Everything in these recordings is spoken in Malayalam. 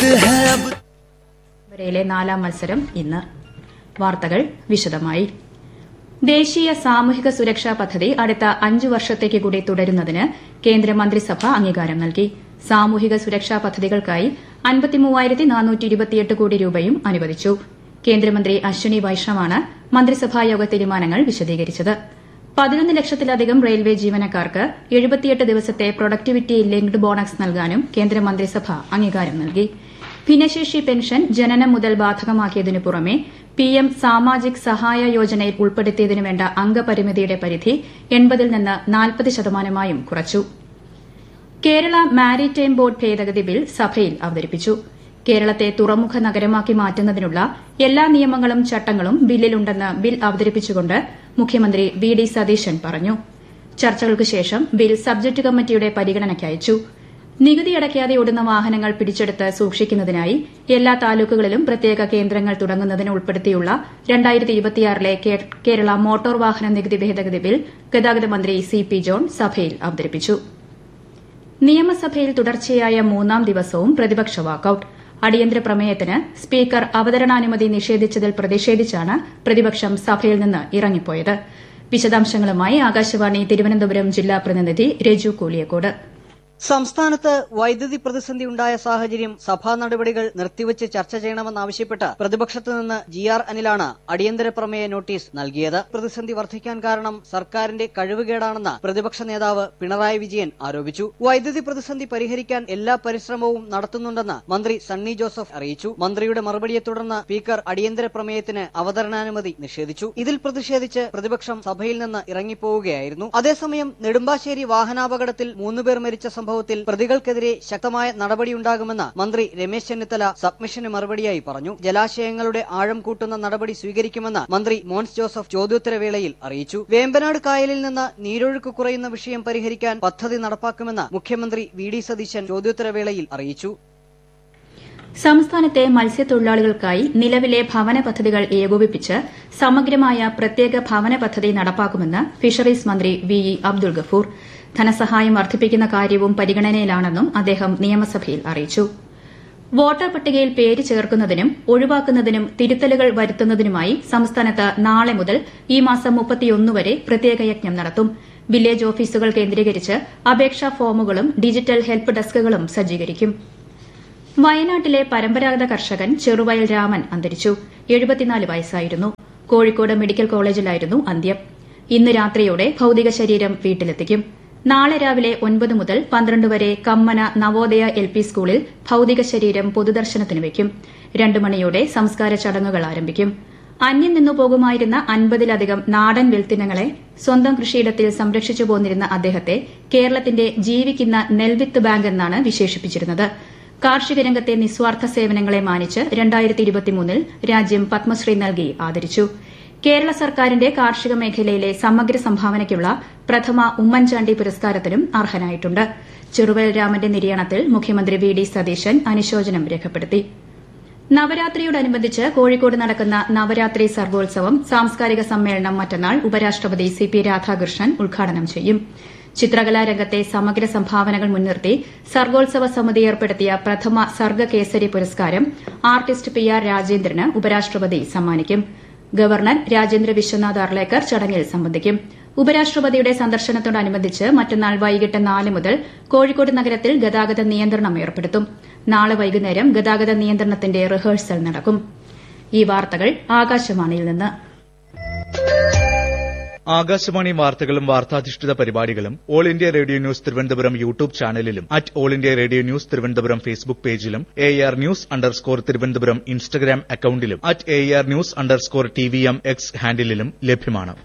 है अब വരെയിലെ നാലാം മത്സരം ഇന്ന് വാർത്തകൾ വിശദമായി ദേശീയ സാമൂഹിക സുരക്ഷാ പദ്ധതി അടുത്ത അഞ്ചു വർഷത്തേക്ക് കൂടി തുടരുന്നതിന് കേന്ദ്ര മന്ത്രിസഭ അംഗീകാരം നൽകി സാമൂഹിക സുരക്ഷാ പദ്ധതികൾക്കായി കോടി രൂപയും അനുവദിച്ചു കേന്ദ്രമന്ത്രി അശ്വനി വൈഷ്ണവാണ് മന്ത്രിസഭാ യോഗ തീരുമാനങ്ങൾ വിശദീകരിച്ചത് പതിനൊന്ന് ലക്ഷത്തിലധികം റെയിൽവേ ജീവനക്കാർക്ക് എഴുപത്തിയെട്ട് ദിവസത്തെ പ്രൊഡക്ടിവിറ്റി ലിങ്ക്ഡ് ബോണസ് നൽകാനും കേന്ദ്രമന്ത്രിസഭ അംഗീകാരം നൽകി ഭിന്നശേഷി പെൻഷൻ ജനനം മുതൽ ബാധകമാക്കിയതിനു പുറമെ പിഎം സാമാജിക് സഹായ യോജനയിൽ ഉൾപ്പെടുത്തിയതിനു വേണ്ട അംഗപരിമിതിയുടെ പരിധി എൺപതിൽ നിന്ന് നാൽപ്പത് ശതമാനമായും കുറച്ചു കേരള മാരിടൈം ബോർഡ് ഭേദഗതി ബിൽ സഭയിൽ അവതരിപ്പിച്ചു കേരളത്തെ തുറമുഖ നഗരമാക്കി മാറ്റുന്നതിനുള്ള എല്ലാ നിയമങ്ങളും ചട്ടങ്ങളും ബില്ലിലുണ്ടെന്ന് ബിൽ അവതരിപ്പിച്ചുകൊണ്ട് മുഖ്യമന്ത്രി വി ഡി സതീശൻ പറഞ്ഞു ചർച്ചകൾക്ക് ശേഷം ബിൽ സബ്ജക്ട് കമ്മിറ്റിയുടെ പരിഗണനയ്ക്ക് അയച്ചു നികുതി അടയ്ക്കാതെ ഓടുന്ന വാഹനങ്ങൾ പിടിച്ചെടുത്ത് സൂക്ഷിക്കുന്നതിനായി എല്ലാ താലൂക്കുകളിലും പ്രത്യേക കേന്ദ്രങ്ങൾ തുടങ്ങുന്നതിന് ഉൾപ്പെടുത്തിയുള്ള ലെ കേരള മോട്ടോർ വാഹന നികുതി ഭേദഗതി ബിൽ ഗതാഗത മന്ത്രി സി പി ജോൺ സഭയിൽ അവതരിപ്പിച്ചു നിയമസഭയിൽ തുടർച്ചയായ മൂന്നാം ദിവസവും പ്രതിപക്ഷ വാക്കൌട്ട് അടിയന്തര പ്രമേയത്തിന് സ്പീക്കർ അവതരണാനുമതി നിഷേധിച്ചതിൽ പ്രതിഷേധിച്ചാണ് പ്രതിപക്ഷം സഭയിൽ നിന്ന് ഇറങ്ങിപ്പോയത് വിശദാംശങ്ങളുമായി ആകാശവാണി തിരുവനന്തപുരം ജില്ലാ പ്രതിനിധി രജു കൂലിയക്കോട് സംസ്ഥാനത്ത് വൈദ്യുതി പ്രതിസന്ധി ഉണ്ടായ സാഹചര്യം സഭാ നടപടികൾ നിർത്തിവച്ച് ചർച്ച ചെയ്യണമെന്നാവശ്യപ്പെട്ട് പ്രതിപക്ഷത്ത് നിന്ന് ജി ആർ അനിലാണ് അടിയന്തര പ്രമേയ നോട്ടീസ് നൽകിയത് പ്രതിസന്ധി വർദ്ധിക്കാൻ കാരണം സർക്കാരിന്റെ കഴിവുകേടാണെന്ന് പ്രതിപക്ഷ നേതാവ് പിണറായി വിജയൻ ആരോപിച്ചു വൈദ്യുതി പ്രതിസന്ധി പരിഹരിക്കാൻ എല്ലാ പരിശ്രമവും നടത്തുന്നുണ്ടെന്ന് മന്ത്രി സണ്ണി ജോസഫ് അറിയിച്ചു മന്ത്രിയുടെ മറുപടിയെ തുടർന്ന് സ്പീക്കർ അടിയന്തര പ്രമേയത്തിന് അവതരണാനുമതി നിഷേധിച്ചു ഇതിൽ പ്രതിഷേധിച്ച് പ്രതിപക്ഷം സഭയിൽ നിന്ന് ഇറങ്ങിപ്പോവുകയായിരുന്നു അതേസമയം നെടുമ്പാശ്ശേരി വാഹനാപകടത്തിൽ മൂന്നുപേർ മരിച്ച സംഭവത്തിൽ പ്രതികൾക്കെതിരെ ശക്തമായ നടപടിയുണ്ടാകുമെന്ന് മന്ത്രി രമേശ് ചെന്നിത്തല സബ്മിഷന് മറുപടിയായി പറഞ്ഞു ജലാശയങ്ങളുടെ ആഴം കൂട്ടുന്ന നടപടി സ്വീകരിക്കുമെന്ന് മന്ത്രി മോൻസ് ജോസഫ് ചോദ്യോത്തരവേളയിൽ അറിയിച്ചു വേമ്പനാട് കായലിൽ നിന്ന് നീരൊഴുക്ക് കുറയുന്ന വിഷയം പരിഹരിക്കാൻ പദ്ധതി നടപ്പാക്കുമെന്ന് മുഖ്യമന്ത്രി വി ഡി സതീശൻ ചോദ്യോത്തരവേളയിൽ അറിയിച്ചു സംസ്ഥാനത്തെ മത്സ്യത്തൊഴിലാളികൾക്കായി നിലവിലെ ഭവന പദ്ധതികൾ ഏകോപിപ്പിച്ച് സമഗ്രമായ പ്രത്യേക ഭവന പദ്ധതി നടപ്പാക്കുമെന്ന് ഫിഷറീസ് മന്ത്രി വി ഇ അബ്ദുൾ ഗഫൂർ ധനസഹായം വർദ്ധിപ്പിക്കുന്ന കാര്യവും പരിഗണനയിലാണെന്നും അദ്ദേഹം നിയമസഭയിൽ അറിയിച്ചു വോട്ടർ പട്ടികയിൽ പേര് ചേർക്കുന്നതിനും ഒഴിവാക്കുന്നതിനും തിരുത്തലുകൾ വരുത്തുന്നതിനുമായി സംസ്ഥാനത്ത് നാളെ മുതൽ ഈ മാസം വരെ പ്രത്യേക യജ്ഞം നടത്തും വില്ലേജ് ഓഫീസുകൾ കേന്ദ്രീകരിച്ച് അപേക്ഷാ ഫോമുകളും ഡിജിറ്റൽ ഹെൽപ്പ് ഡെസ്കുകളും സജ്ജീകരിക്കും വയനാട്ടിലെ പരമ്പരാഗത കർഷകൻ ചെറുവയൽ രാമൻ അന്തരിച്ചു വയസ്സായിരുന്നു കോഴിക്കോട് മെഡിക്കൽ കോളേജിലായിരുന്നു അന്ത്യം ഇന്ന് രാത്രിയോടെ ഭൌതിക ശരീരം വീട്ടിലെത്തിക്കും നാളെ രാവിലെ ഒൻപത് മുതൽ പന്ത്രണ്ട് വരെ കമ്മന നവോദയ എൽ പി സ്കൂളിൽ ഭൌതിക ശരീരം പൊതുദർശനത്തിന് വയ്ക്കും രണ്ട് മണിയോടെ സംസ്കാര ചടങ്ങുകൾ ആരംഭിക്കും അന്യം നിന്നു പോകുമായിരുന്ന അൻപതിലധികം നാടൻ വെൽത്തിനങ്ങളെ സ്വന്തം കൃഷിയിടത്തിൽ സംരക്ഷിച്ചു പോന്നിരുന്ന അദ്ദേഹത്തെ കേരളത്തിന്റെ ജീവിക്കുന്ന നെൽവിത്ത് ബാങ്ക് എന്നാണ് വിശേഷിപ്പിച്ചിരുന്നത് കാർഷിക രംഗത്തെ നിസ്വാർത്ഥ സേവനങ്ങളെ മാനിച്ച് ൽ രാജ്യം പത്മശ്രീ നൽകി ആദരിച്ചു കേരള സർക്കാരിന്റെ കാർഷിക മേഖലയിലെ സമഗ്ര സംഭാവനയ്ക്കുള്ള പ്രഥമ ഉമ്മൻചാണ്ടി പുരസ്കാരത്തിനും അർഹനായിട്ടുണ്ട് ചെറുവയൽ രാമന്റെ നിര്യാണത്തിൽ മുഖ്യമന്ത്രി വി ഡി സതീശൻ അനുശോചനം രേഖപ്പെടുത്തി നവരാത്രിയോടനുബന്ധിച്ച് കോഴിക്കോട് നടക്കുന്ന നവരാത്രി സർഗോത്സവം സാംസ്കാരിക സമ്മേളനം മറ്റന്നാൾ ഉപരാഷ്ട്രപതി സി പി രാധാകൃഷ്ണൻ ഉദ്ഘാടനം ചെയ്യും ചിത്രകലാരംഗത്തെ സമഗ്ര സംഭാവനകൾ മുൻനിർത്തി സർഗോത്സവ സമിതി ഏർപ്പെടുത്തിയ പ്രഥമ സർഗ കേസരി പുരസ്കാരം ആർട്ടിസ്റ്റ് പി ആർ രാജേന്ദ്രന് ഉപരാഷ്ട്രപതി സമ്മാനിക്കും ഗവർണർ രാജേന്ദ്ര വിശ്വനാഥ് അർലേക്കർ ചടങ്ങിൽ സംബന്ധിക്കും ഉപരാഷ്ട്രപതിയുടെ സന്ദർശനത്തോടനുബന്ധിച്ച് മറ്റന്നാൾ വൈകിട്ട് നാല് മുതൽ കോഴിക്കോട് നഗരത്തിൽ ഗതാഗത നിയന്ത്രണം ഏർപ്പെടുത്തും നാളെ വൈകുന്നേരം ഗതാഗത നിയന്ത്രണത്തിന്റെ റിഹേഴ്സൽ നടക്കും ഈ വാർത്തകൾ ആകാശവാണിയിൽ നിന്ന് ആകാശവാണി വാർത്തകളും വാർത്താധിഷ്ഠിത പരിപാടികളും all India radio news Thiruvananthapuram YouTube ചാനലിലും at all India radio news Thiruvananthapuram Facebook പേജിലും A R news underscore Thiruvananthapuram Instagram അക്കൌണ്ടിലും at A R news underscore T V M X ഹാൻഡിലും ലഭ്യമാണ്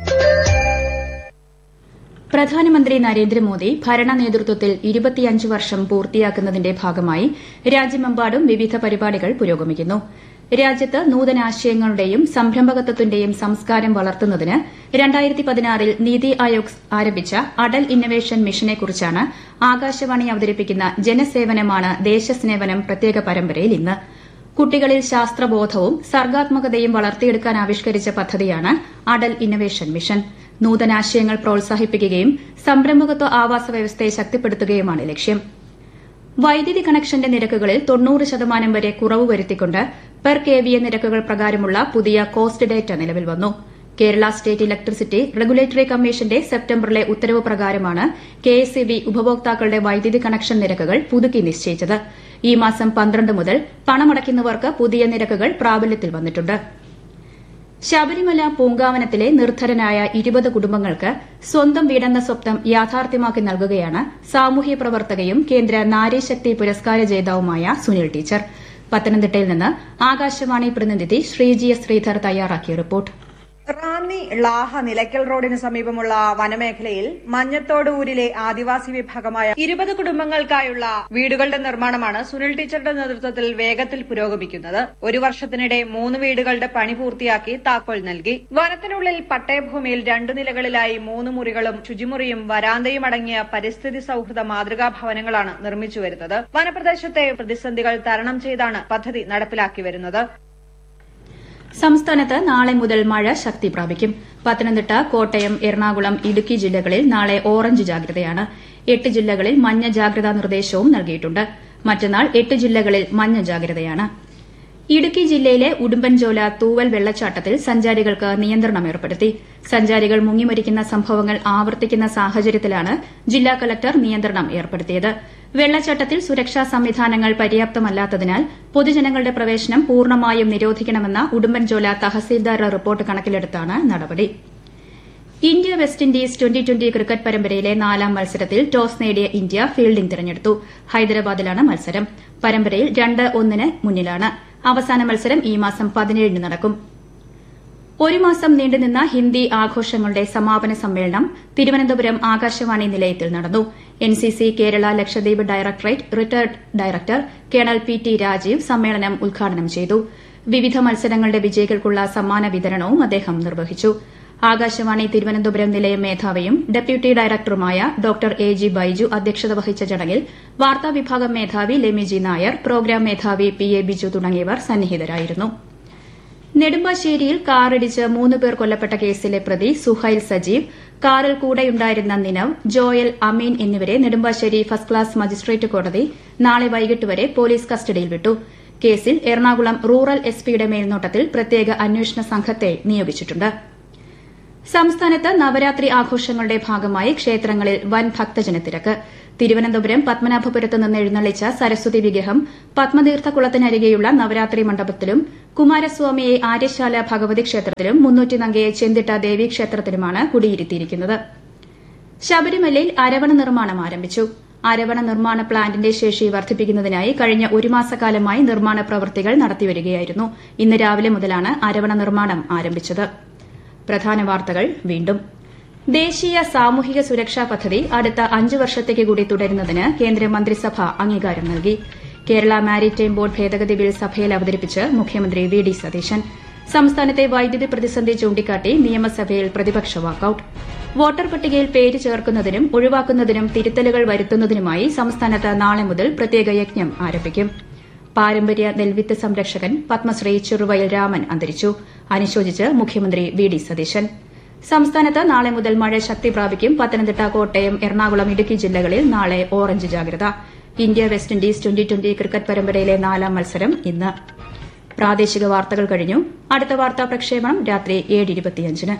പ്രധാനമന്ത്രി നരേന്ദ്രമോദി ഭരണ നേതൃത്വത്തിൽ ഇരുപത്തിയഞ്ച് വർഷം പൂർത്തിയാക്കുന്നതിന്റെ ഭാഗമായി രാജ്യമെമ്പാടും വിവിധ പരിപാടികൾ പുരോഗമിക്കുന്നു രാജ്യത്ത് നൂതനാശയങ്ങളുടെയും സംരംഭകത്വത്തിന്റെയും സംസ്കാരം വളർത്തുന്നതിന് രണ്ടായിരത്തി പതിനാറിൽ നീതി ആയോഗ് ആരംഭിച്ച അടൽ ഇന്നവേഷൻ മിഷനെക്കുറിച്ചാണ് ആകാശവാണി അവതരിപ്പിക്കുന്ന ജനസേവനമാണ് ദേശസ്നേവനം പ്രത്യേക പരമ്പരയിൽ ഇന്ന് കുട്ടികളിൽ ശാസ്ത്രബോധവും സർഗാത്മകതയും വളർത്തിയെടുക്കാൻ ആവിഷ്കരിച്ച പദ്ധതിയാണ് അടൽ ഇന്നവേഷൻ മിഷൻ നൂതനാശയങ്ങൾ പ്രോത്സാഹിപ്പിക്കുകയും സംരംഭകത്വ ആവാസ വ്യവസ്ഥയെ ശക്തിപ്പെടുത്തുകയുമാണ് ലക്ഷ്യം വൈദ്യുതി കണക്ഷന്റെ നിരക്കുകളിൽ തൊണ്ണൂറ് ശതമാനം വരെ കുറവ് വരുത്തിക്കൊണ്ട് പെർ കെവിഎ നിരക്കുകൾ പ്രകാരമുള്ള പുതിയ കോസ്റ്റ് ഡേറ്റ നിലവിൽ വന്നു കേരള സ്റ്റേറ്റ് ഇലക്ട്രിസിറ്റി റെഗുലേറ്ററി കമ്മീഷന്റെ സെപ്റ്റംബറിലെ ഉത്തരവ് പ്രകാരമാണ് കെഎസ്ഇബി ഉപഭോക്താക്കളുടെ വൈദ്യുതി കണക്ഷൻ നിരക്കുകൾ പുതുക്കി നിശ്ചയിച്ചത് ഈ മാസം പന്ത്രണ്ട് മുതൽ പണമടയ്ക്കുന്നവർക്ക് പുതിയ നിരക്കുകൾ പ്രാബല്യത്തിൽ വന്നിട്ടുണ്ട് ശബരിമല പൂങ്കാവനത്തിലെ നിർധരനായ ഇരുപത് കുടുംബങ്ങൾക്ക് സ്വന്തം വീടെന്ന സ്വപ്നം യാഥാർത്ഥ്യമാക്കി നൽകുകയാണ് സാമൂഹ്യ പ്രവർത്തകയും കേന്ദ്ര നാരീശക്തി പുരസ്കാര ജേതാവുമായ സുനിൽ ടീച്ചർ പത്തനംതിട്ടയിൽ നിന്ന് ആകാശവാണി പ്രതിനിധി ശ്രീജി എസ് ശ്രീധർ തയ്യാറാക്കിയ റിപ്പോർട്ട് റാന്നി ലാഹ നിലയ്ക്കൽ റോഡിന് സമീപമുള്ള വനമേഖലയിൽ മഞ്ഞത്തോട് ഊരിലെ ആദിവാസി വിഭാഗമായ ഇരുപത് കുടുംബങ്ങൾക്കായുള്ള വീടുകളുടെ നിർമ്മാണമാണ് സുനിൽ ടീച്ചറുടെ നേതൃത്വത്തിൽ വേഗത്തിൽ പുരോഗമിക്കുന്നത് ഒരു വർഷത്തിനിടെ മൂന്ന് വീടുകളുടെ പണി പൂർത്തിയാക്കി താക്കോൽ നൽകി വനത്തിനുള്ളിൽ പട്ടയഭൂമിയിൽ രണ്ടു നിലകളിലായി മൂന്ന് മുറികളും ശുചിമുറിയും വരാന്തയും അടങ്ങിയ പരിസ്ഥിതി സൌഹൃദ മാതൃകാ ഭവനങ്ങളാണ് നിർമ്മിച്ചു വരുന്നത് വനപ്രദേശത്തെ പ്രതിസന്ധികൾ തരണം ചെയ്താണ് പദ്ധതി നടപ്പിലാക്കി വരുന്നത് സംസ്ഥാനത്ത് നാളെ മുതൽ മഴ ശക്തി പ്രാപിക്കും പത്തനംതിട്ട കോട്ടയം എറണാകുളം ഇടുക്കി ജില്ലകളിൽ നാളെ ഓറഞ്ച് ജാഗ്രതയാണ് എട്ട് ജില്ലകളിൽ മഞ്ഞ ജാഗ്രതാ നിർദ്ദേശവും നൽകിയിട്ടുണ്ട് മറ്റന്നാൾ എട്ട് ജില്ലകളിൽ മഞ്ഞ ജാഗ്രതയാണ് ഇടുക്കി ജില്ലയിലെ ഉടുമ്പൻചോല തൂവൽ വെള്ളച്ചാട്ടത്തിൽ സഞ്ചാരികൾക്ക് നിയന്ത്രണം ഏർപ്പെടുത്തി സഞ്ചാരികൾ മുങ്ങിമരിക്കുന്ന സംഭവങ്ങൾ ആവർത്തിക്കുന്ന സാഹചര്യത്തിലാണ് ജില്ലാ കലക്ടർ നിയന്ത്രണം ഏർപ്പെടുത്തിയത് വെള്ളച്ചാട്ടത്തിൽ സുരക്ഷാ സംവിധാനങ്ങൾ പര്യാപ്തമല്ലാത്തതിനാൽ പൊതുജനങ്ങളുടെ പ്രവേശനം പൂർണ്ണമായും നിരോധിക്കണമെന്ന ഉടുമ്പൻചോല തഹസീൽദാരുടെ റിപ്പോർട്ട് കണക്കിലെടുത്താണ് നടപടി India West Indies twenty twenty cricket പരമ്പരയിലെ നാലാം മത്സരത്തിൽ ടോസ് നേടിയ ഇന്ത്യ ഫീൽഡിംഗ് തിരഞ്ഞെടുത്തു ഹൈദരാബാദിലാണ് മത്സരം പരമ്പരയിൽ രണ്ട് ഒന്നിന് മുന്നിലാണ് അവസാന മത്സരം ഈ മാസം പതിനേഴിന് നടക്കും ഒരു മാസം നീണ്ടുനിന്ന ഹിന്ദി ആഘോഷങ്ങളുടെ സമാപന സമ്മേളനം തിരുവനന്തപുരം ആകാശവാണി നിലയത്തിൽ നടന്നു NCC Kerala Lakshadweep directorate retired director colonel P T Rajeev സമ്മേളനം ഉദ്ഘാടനം ചെയ്തു വിവിധ മത്സരങ്ങളുടെ വിജയികൾക്കുള്ള സമ്മാന വിതരണവും അദ്ദേഹം നിർവഹിച്ചു ആകാശവാണി തിരുവനന്തപുരം നിലയം മേധാവിയും ഡെപ്യൂട്ടി ഡയറക്ടറുമായ ഡോക്ടർ എ ജി ബൈജു അധ്യക്ഷത വഹിച്ച ചടങ്ങിൽ വാർത്താവിഭാഗം മേധാവി ലെമിജി നായർ പ്രോഗ്രാം മേധാവി പി എ ബിജു തുടങ്ങിയവർ സന്നിഹിതരായിരുന്നു നെടുമ്പാശ്ശേരിയിൽ കാറിടിച്ച് മൂന്ന് പേർ കൊല്ലപ്പെട്ട കേസിലെ പ്രതി സുഹൈൽ സജീവ് കാറിൽ കൂടെയുണ്ടായിരുന്ന നിനവ് ജോയൽ അമീൻ എന്നിവരെ നെടുമ്പാശ്ശേരി ഫസ്റ്റ് ക്ലാസ് മജിസ്ട്രേറ്റ് കോടതി നാളെ വൈകിട്ട് വരെ പോലീസ് കസ്റ്റഡിയിൽ വിട്ടു കേസിൽ എറണാകുളം റൂറൽ എസ്പിയുടെ മേൽനോട്ടത്തിൽ പ്രത്യേക അന്വേഷണ സംഘത്തെ നിയോഗിച്ചിട്ടുണ്ട് സംസ്ഥാനത്ത് നവരാത്രി ആഘോഷങ്ങളുടെ ഭാഗമായി ക്ഷേത്രങ്ങളിൽ വൻ ഭക്തജനത്തിരക്ക് തിരുവനന്തപുരം പത്മനാഭപുരത്ത് നിന്ന് എഴുന്നള്ളിച്ച സരസ്വതി വിഗ്രഹം പത്മതീർത്ഥക്കുളത്തിനരികെയുള്ള നവരാത്രി മണ്ഡപത്തിലും കുമാരസ്വാമിയെ ആര്യശാല ഭഗവതി ക്ഷേത്രത്തിലും മുന്നൂറ്റിനങ്കയെ ചെന്തിട്ട ദേവീക്ഷേത്രത്തിലുമാണ് കുടിയിരുത്തിയിരിക്കുന്നത് ശബരിമലയിൽ അരവണ നിർമ്മാണം ആരംഭിച്ചു അരവണ നിർമ്മാണ പ്ലാന്റിന്റെ ശേഷി വർദ്ധിപ്പിക്കുന്നതിനായി കഴിഞ്ഞ ഒരു മാസക്കാലമായി നിർമ്മാണ പ്രവൃത്തികൾ നടത്തിവരികയായിരുന്നു ഇന്ന് രാവിലെ മുതലാണ് അരവണ നിർമ്മാണം ആരംഭിച്ചത് പ്രധാന വാർത്തകൾ വീണ്ടും ദേശീയ സാമൂഹിക സുരക്ഷാ പദ്ധതി അടുത്ത അഞ്ച് വർഷത്തേക്ക് കൂടി തുടരുന്നതിന് കേന്ദ്ര മന്ത്രിസഭ അംഗീകാരം നൽകി കേരള മാരിടൈം ബോർഡ് ഭേദഗതി ബിൽ സഭയിൽ അവതരിപ്പിച്ച് മുഖ്യമന്ത്രി വി ഡി സതീശൻ സംസ്ഥാനത്തെ വൈദ്യുതി പ്രതിസന്ധി ചൂണ്ടിക്കാട്ടി നിയമസഭയിൽ പ്രതിപക്ഷ വാക്കൌട്ട് വോട്ടർ പട്ടികയിൽ പേര് ചേർക്കുന്നതിനും ഒഴിവാക്കുന്നതിനും തിരുത്തലുകൾ വരുത്തുന്നതിനുമായി സംസ്ഥാനത്ത് നാളെ മുതൽ പ്രത്യേക യജ്ഞം ആരംഭിക്കും പാരമ്പര്യ നെൽവിത്ത് സംരക്ഷകൻ പത്മശ്രീ ചെറുവയൽ രാമൻ അന്തരിച്ചു അനുശോചിച്ച് മുഖ്യമന്ത്രി വി ഡി സതീശൻ സംസ്ഥാനത്ത് നാളെ മുതൽ മഴ ശക്തി പ്രാപിക്കും പത്തനംതിട്ട കോട്ടയം എറണാകുളം ഇടുക്കി ജില്ലകളിൽ നാളെ ഓറഞ്ച് ജാഗ്രത India West Indies twenty twenty cricket പരമ്പരയിലെ നാലാം മത്സരം ഇന്ന് പ്രാദേശിക വാർത്തകൾ കഴിഞ്ഞു അടുത്ത വാർത്താ പ്രക്ഷേപണം രാത്രി ഏഴ് ഇരുപത്തിയഞ്ചിന്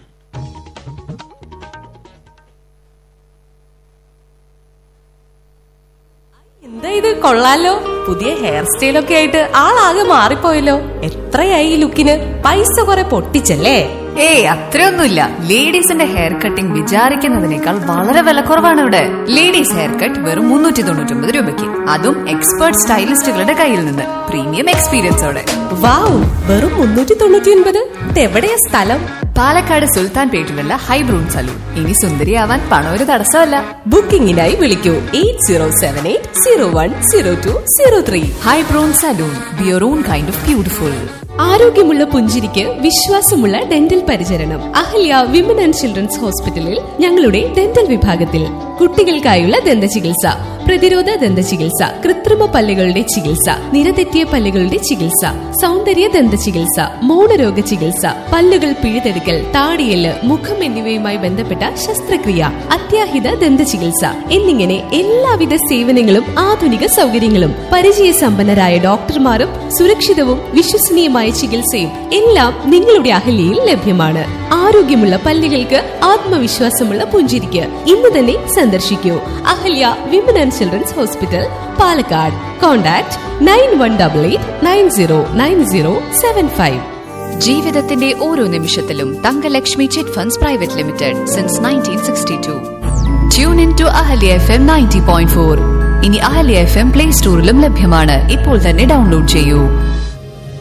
എന്താ ഇത് കൊള്ളാലോ പുതിയ ഹെയർ സ്റ്റൈലൊക്കെ ആയിട്ട് ആളാകെ മാറിപ്പോയല്ലോ എത്രയായി ഈ ലുക്കിന് പൈസ കുറെ പൊട്ടിച്ചല്ലേ ഏയ് അത്രയൊന്നുമില്ല ലേഡീസിന്റെ ഹെയർ കട്ടിംഗ് വിചാരിക്കുന്നതിനേക്കാൾ വളരെ വിലക്കുറവാണ് ഇവിടെ ലേഡീസ് ഹെയർ കട്ട് വെറും മുന്നൂറ്റി തൊണ്ണൂറ്റി ഒമ്പത് രൂപയ്ക്ക് അതും എക്സ്പേർട്ട് സ്റ്റൈലിസ്റ്റുകളുടെ കയ്യിൽ നിന്ന് പ്രീമിയം എക്സ്പീരിയൻസോടെ വാവ് വെറും മുന്നൂറ്റി തൊണ്ണൂറ്റി ഒൻപത് ഇതെവിടെയാ സ്ഥലം പാലക്കാട് സുൽത്താൻ പേട്ടിലുള്ള ഹൈബ്രൂൺ സലൂൺ ഇനി സുന്ദരിയാവാൻ പണം ഒരു തടസ്സമല്ല ബുക്കിംഗിനായി വിളിക്കൂ eight zero seven eight zero one zero two zero three ഹൈബ്രൂൺ salon be your own kind of beautiful ആരോഗ്യമുള്ള പുഞ്ചിരിക്ക് വിശ്വാസമുള്ള ഡെന്റൽ പരിചരണം അഹല്യ വിമൻ ആൻഡ് ചിൽഡ്രൻസ് ഹോസ്പിറ്റലിൽ ഞങ്ങളുടെ ഡെന്റൽ വിഭാഗത്തിൽ കുട്ടികൾക്കായുള്ള ദന്ത ചികിത്സ പ്രതിരോധ ദന്ത ചികിത്സ കൃത്രിമ പല്ലുകളുടെ ചികിത്സ നിരതെറ്റിയ പല്ലുകളുടെ ചികിത്സ സൗന്ദര്യ ദന്ത ചികിത്സ മൗനരോഗ ചികിത്സ പല്ലുകൾ പിഴുതെടുക്കൽ താടിയല് മുഖം എന്നിവയുമായി ബന്ധപ്പെട്ട ശസ്ത്രക്രിയ അത്യാഹിത ദന്ത ചികിത്സ എന്നിങ്ങനെ എല്ലാവിധ സേവനങ്ങളും ആധുനിക സൗകര്യങ്ങളും പരിചയസമ്പന്നരായ ഡോക്ടർമാരും സുരക്ഷിതവും വിശ്വസനീയമായ ചികിത്സയും എല്ലാം നിങ്ങളുടെ അഹല്യയിൽ ലഭ്യമാണ് ആരോഗ്യമുള്ള പല്ലുകൾക്ക് ആത്മവിശ്വാസമുള്ള പുഞ്ചിരിക്ക് ഇന്ന് തന്നെ സന്ദർശിക്കൂ Ahalya women and children's hospital Palakkad contact nine one double eight nine zero nine zero seven five ജീവിതത്തിന്റെ ഓരോ നിമിഷത്തിലും Thankalakshmi chit funds private limited since nineteen sixty two tune in to Ahalya F M ninety point four ഇനി അഹല്യ എഫ് എം പ്ലേ സ്റ്റോറിലും ലഭ്യമാണ് ഇപ്പോൾ തന്നെ ഡൗൺലോഡ് ചെയ്യൂ